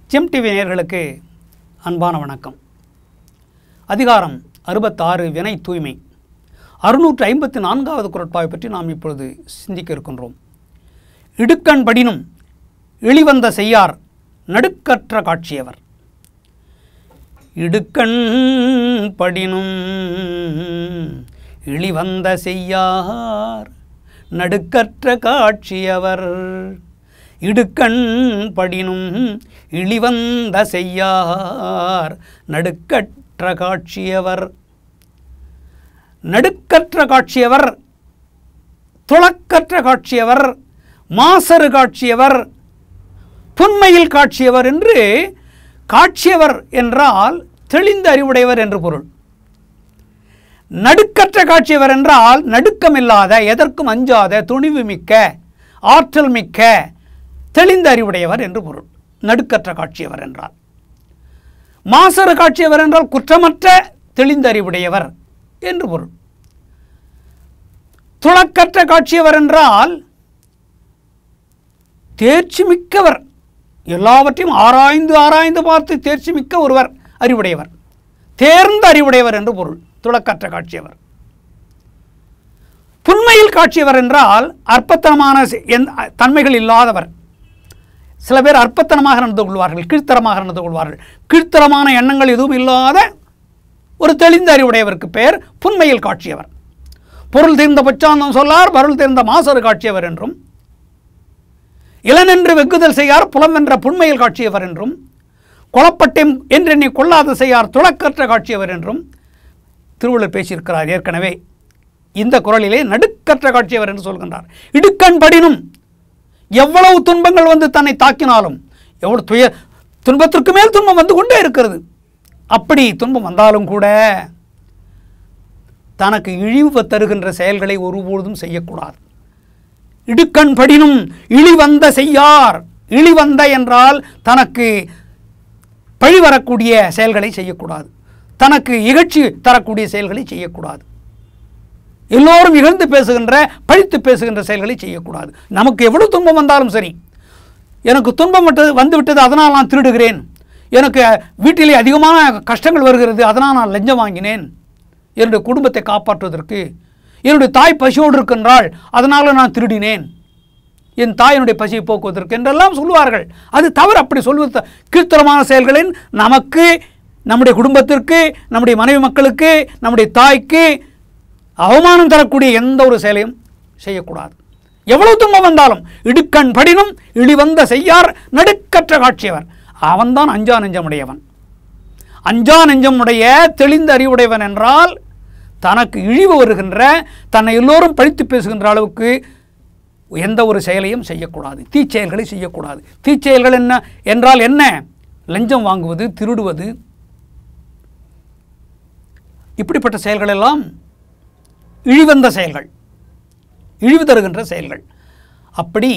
GeM TV நேயர்களுக்கு அன்பான வணக்கம் அதிகாரம் அறுபத்தாறு வினை தூய்மை அறுநூற்று ஐம்பத்தி நான்காவது குரட்பாவை பற்றி நாம் இப்பொழுது சிந்திக்க இருக்கின்றோம் இடுக்கண் படினும் இழிவந்த செய்யார் நடுக்கற்ற காட்சியவர் இடுக்கண் படினும் இழிவந்த செய்யார் நடுக்கற்ற காட்சியவர் இடுக்கண் படினும் இழிவந்த செய்யார் நடுக்கற்ற காட்சியவர் நடுக்கற்ற காட்சியவர் துளக்கற்ற காட்சியவர் மாசறு காட்சியவர் புன்மையில் காட்சியவர் என்று காட்சியவர் என்றால் தெளிந்த அறிவுடையவர் என்று பொருள் நடுக்கற்ற காட்சியவர் என்றால் நடுக்கமில்லாத எதற்கும் அஞ்சாத துணிவு மிக்க ஆற்றல் மிக்க தெளிந்த அறிவுடையவர் என்று பொருள் நடுக்கற்ற காட்சியவர் என்றால் மாசறு காட்சியவர் என்றால் குற்றமற்ற தெளிந்த அறிவுடையவர் என்று பொருள் துளக்கற்ற காட்சியவர் என்றால் தேர்ச்சி மிக்கவர் எல்லாவற்றையும் ஆராய்ந்து ஆராய்ந்து பார்த்து தேர்ச்சி மிக்க ஒருவர் அறிவுடையவர் தேர்ந்த அறிவுடையவர் என்று பொருள் துளக்கற்ற காட்சியவர் புண்மையில் காட்சியவர் என்றால் அற்பத்தனமான செ- எந்த- தன்மைகள் இல்லாதவர் சில பேர் அற்பத்தனமாக நடந்து கொள்வார்கள் கீழ்த்தரமாக நடந்து கொள்வார்கள் கீழ்த்தரமான எண்ணங்கள் எதுவும் இல்லாத ஒரு தெளிந்த அறிவுடையவருக்கு பெயர் புன்மையில் காட்சியவர் பொருள் தீர்ந்த பச்சாந்தம் சொல்லார் பொருள் தீர்ந்த மாசறு காட்சியவர் என்றும் இளனென்று வெகுதல் செய்யார் புலமென்ற புண்மையில் காட்சியவர் என்றும் கொலப்பட்டேன் என்றெண்ணி கொள்ளாத செய்யார் துளக்கற்ற காட்சியவர் என்றும் திருவள்ளுவர் பேசியிருக்கிறார் ஏற்கனவே இந்த குரலிலே நடுக்கற்ற காட்சியவர் என்று சொல்கின்றார் இடுக்கண் படினும் எவ்வளவு துன்பங்கள் வந்து தன்னை தாக்கினாலும் எவ்வளவு துய துன்பத்திற்கு மேல் துன்பம் வந்து கொண்டே இருக்கிறது அப்படி துன்பம் வந்தாலும் கூட தனக்கு இழிவு தருகின்ற செயல்களை ஒருபொழுதும் செய்யக்கூடாது இடுக்கண் படினும் இழிவந்த செய்யார் இழிவந்த என்றால் தனக்கு பழி வரக்கூடிய செயல்களை செய்யக்கூடாது தனக்கு இகழ்ச்சி தரக்கூடிய செயல்களை செய்யக்கூடாது எல்லோரும் இகழ்ந்து பேசுகின்ற பழித்து பேசுகின்ற செயல்களை செய்யக்கூடாது நமக்கு எவ்வளவு துன்பம் வந்தாலும் சரி எனக்கு துன்பம் விட்டது வந்து விட்டது அதனால் நான் திருடுகிறேன் எனக்கு வீட்டிலே அதிகமான கஷ்டங்கள் வருகிறது அதனால் நான் லஞ்சம் வாங்கினேன் என்னுடைய குடும்பத்தை காப்பாற்றுவதற்கு என்னுடைய தாய் பசியோடு இருக்கின்றாள் அதனால் நான் திருடினேன் என் தாயினுடைய பசியை போக்குவதற்கு என்றெல்லாம் சொல்லுவார்கள் அது தவறு அப்படி சொல்வது த- கீழ்த்தரமான செயல்களின் நமக்கு நம்முடைய குடும்பத்திற்கு நம்முடைய மனைவி மக்களுக்கு நம்முடைய தாய்க்கு அவமானம் தரக்கூடிய எந்த ஒரு செயலையும் செய்யக்கூடாது எவ்வளவு துன்பம் வந்தாலும் இடுக்கண் படினும் இழிவந்த செய்யார் நடுக்கற்ற காட்சியவர் அவன்தான் அஞ்சா நெஞ்சமுடையவன் அஞ்சா நெஞ்சமுடைய தெளிந்த அறிவுடையவன் என்றால் தனக்கு இழிவு வருகின்ற தன்னை எல்லோரும் பழித்து பேசுகின்ற அளவுக்கு எந்த ஒரு செயலையும் செய்யக்கூடாது தீச்செயல்களை செய்யக்கூடாது தீச்செயல்கள் என்ன என்றால் என்ன லஞ்சம் வாங்குவது திருடுவது இப்படிப்பட்ட செயல்கள் எல்லாம் இழிவந்த செயல்கள் இழிவு தருகின்ற செயல்கள் அப்படி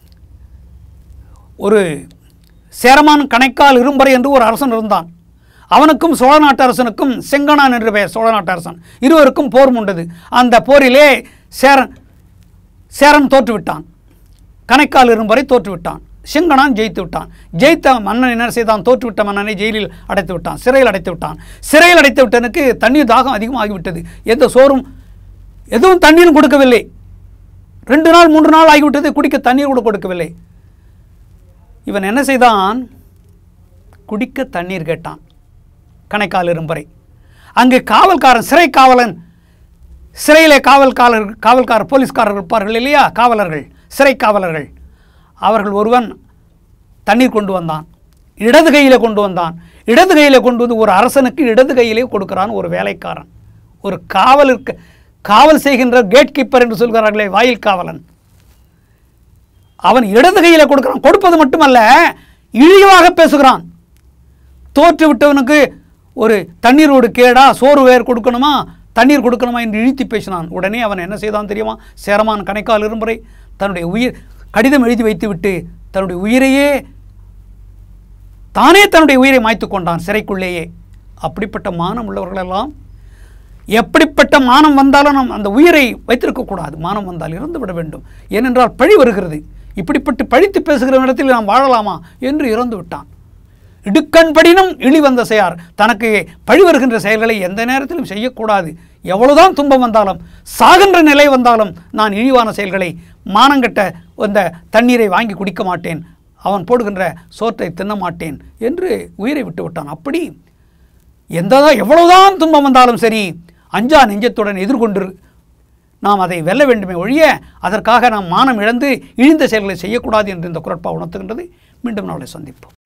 ஒரு சேரமான் கணைக்கால் இரும்பறை என்று ஒரு அரசன் இருந்தான் அவனுக்கும் சோழ நாட்டு அரசனுக்கும் செங்கணான் என்று பெயர் சோழ நாட்டு அரசன் இருவருக்கும் போர் உண்டது அந்த போரிலே சேரன் சேரன் தோற்றுவிட்டான் கணைக்கால் இரும்பறை தோற்றுவிட்டான் செங்கணான் ஜெயித்து விட்டான் ஜெயித்த மன்னன் என்ன செய்தான் தோற்றுவிட்ட மன்னனை ஜெயிலில் அடைத்து விட்டான் சிறையில் அடைத்து விட்டான் சிறையில் அடைத்து விட்டனுக்கு தண்ணீர் தாகம் அதிகமாகிவிட்டது எந்த சோறும் எதுவும் தண்ணீரும் கொடுக்கவில்லை ரெண்டு நாள் மூன்று நாள் ஆகிவிட்டது குடிக்க தண்ணீர் கூட கொடுக்கவில்லை இவன் என்ன செய்தான் குடிக்க தண்ணீர் கேட்டான் கணைக்கால் இரும்பறை அங்கு காவல்காரன் சிறை காவலன் சிறையிலே காவல்காரர் காவல்காரர் போலீஸ்காரர்கள் இருப்பார்கள் இல்லையா காவலர்கள் சிறை காவலர்கள் அவர்கள் ஒருவன் தண்ணீர் கொண்டு வந்தான் இடது கையிலே கொண்டு வந்தான் இடது கையிலே கொண்டு வந்து ஒரு அரசனுக்கு இடது கையிலே கொடுக்கிறான் ஒரு வேலைக்காரன் ஒரு காவலுக்கு காவல் செய்கின்ற கேட் கீப்பர் என்று சொல்கிறார்களே வாயில் காவலன் அவன் இடது கையில கொடுக்கிறான் கொடுப்பது மட்டுமல்ல இழிவாக பேசுகிறான் தோற்று விட்டவனுக்கு ஒரு தண்ணீரோடு கேடா சோறு வேர் கொடுக்கணுமா தண்ணீர் கொடுக்கணுமா என்று இழுத்தி பேசினான் உடனே அவன் என்ன செய்தான் தெரியுமா சேரமான் கணைக்கால் இருமுறை தன்னுடைய உயிர் கடிதம் எழுதி வைத்துவிட்டு தன்னுடைய உயிரையே தானே தன்னுடைய உயிரை மாய்த்து கொண்டான் சிறைக்குள்ளேயே அப்படிப்பட்ட மானம் உள்ளவர்களெல்லாம் எப்படிப்பட்ட மானம் வந்தாலும் நாம் அந்த உயிரை வைத்திருக்கக்கூடாது மானம் வந்தால் இறந்து விட வேண்டும் ஏனென்றால் பழி வருகிறது இப்படிப்பட்டு பழித்து பேசுகிற இடத்தில் நாம் வாழலாமா என்று இறந்து விட்டான் இடுக்கண்படினும் இழி வந்த செயலார் தனக்கு பழி வருகின்ற செயல்களை எந்த நேரத்திலும் செய்யக்கூடாது எவ்வளவுதான் துன்பம் வந்தாலும் சாகின்ற நிலை வந்தாலும் நான் இழிவான செயல்களை மானங்கட்ட அந்த தண்ணீரை வாங்கி குடிக்க மாட்டேன் அவன் போடுகின்ற சோற்றை தின்ன மாட்டேன் என்று உயிரை விட்டு விட்டான் அப்படி எந்த எவ்வளவுதான் துன்பம் வந்தாலும் சரி அஞ்சா நெஞ்சத்துடன் எதிர்கொண்டு நாம் அதை வெல்ல வேண்டுமே ஒழிய அதற்காக நாம் மானம் இழந்து இழிந்த செயல்களை செய்யக்கூடாது என்று இந்த குரட்பா உணர்த்துகின்றது மீண்டும் நாளை சந்திப்போம்